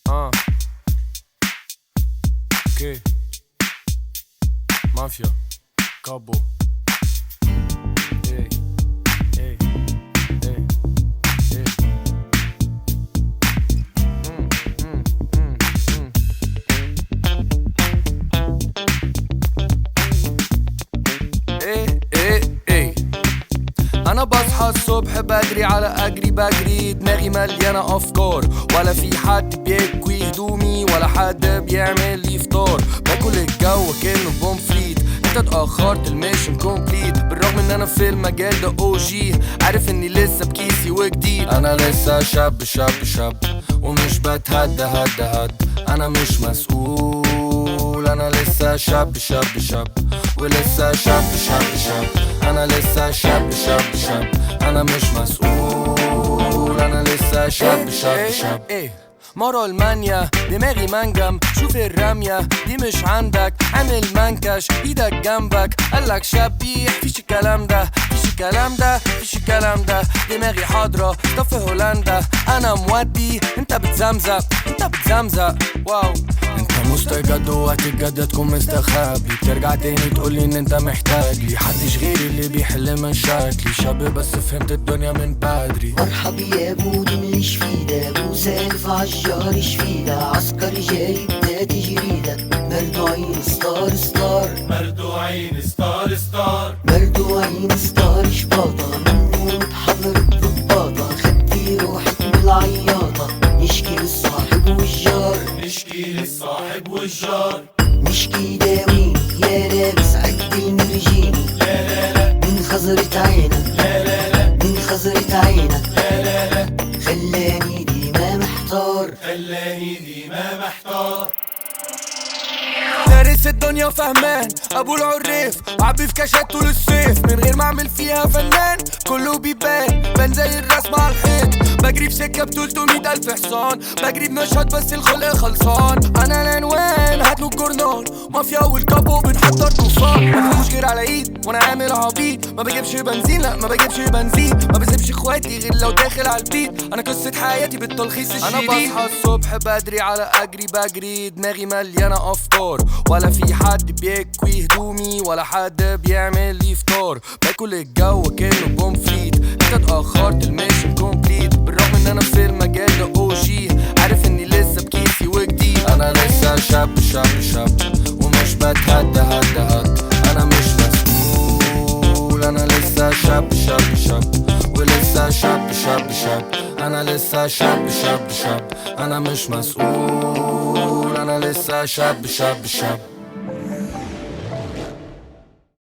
اه اوكي مافيا كابو ايه ايه ايه ايه مم، مم، مم، مم. ايه ايه ايه انا بصحى الصبح بدري على اجري بجري دماغي مليانه افكار ولا في حد بيكوي هدومي ولا حد بيعمل لي فطار باكل الجو كأنه بومفريت انت اتاخرت الميشن كومبليت بالرغم ان انا في المجال ده او جي عارف اني لسه بكيسي وجديد انا لسه شاب شاب شاب ومش بتهدى هدى هد انا مش مسؤول انا لسه شاب شاب شاب ولسه شاب شاب شاب انا لسه شاب شاب شاب انا مش مسؤول انا لسه شاب شاب شاب ايه مرة المانيا دماغي منجم شوف الرمية دي مش عندك عامل منكش ايدك جنبك قالك شبيح فيش الكلام ده فيش الكلام ده فيش الكلام ده دماغي حاضرة طب في هولندا انا مودي انت بتزمزق انت بتزمزق واو انت مستجد وهتتجدد تكون مستخبي بترجع تاني تقولي ان انت محتاج لي حدش غيري اللي بيحل مشاكلي شاب بس فهمت الدنيا من بدري مرحب يا ابو دي مش فيدا ابو سالف عالشهر شفيدة عسكري جاي بدا تجريدة مردوعين ستار ستار مردوعين ستار ستار مردوعين ستار شباطة منه متحضر بضباطة خدتي روحك بالعياطة نشكي للصاحب والجار نشكي للصاحب والجار نشكي داويني يا لابس عد المرجيني لا لا لا من خزرة عينك لا لا لا من خزرة عينك لا لا لا خلاني ديما محتار خلاني ديما محتار دارس الدنيا وفهمان ابو العريف عبي في كاشات طول الصيف من غير ما اعمل فيها فنان كله بيبان بان زي الرسم على الحيط بجري في سكه ب 300 الف حصان بجري بنشاط بس الخلق خلصان انا العنوان هاتلو الجورنال مافيا والكابو بنحضر طوفان ما فيهوش غير على ايد وانا عامل عبيط ما بجيبش بنزين لا ما بجيبش بنزين ما بسيبش اخواتي غير لو داخل على البيت انا قصه حياتي بالتلخيص الشديد انا بصحى الصبح بدري على اجري بجري دماغي مليانه افكار ولا في حد بيكوي هدومي ولا حد بيعمل لي فطار باكل الجو كأنه بومفريت انت اتاخرت الميشن كومبليت بالرغم ان انا في المجال ده او جي عارف اني لسه بكيسي وجديد انا لسه شاب شاب شاب ومش بتهدى هدى هد انا مش مسؤول انا لسه شاب شاب شاب ولسه شاب شاب شاب انا لسه شاب شاب شاب انا مش مسؤول انا لسه شاب شاب شاب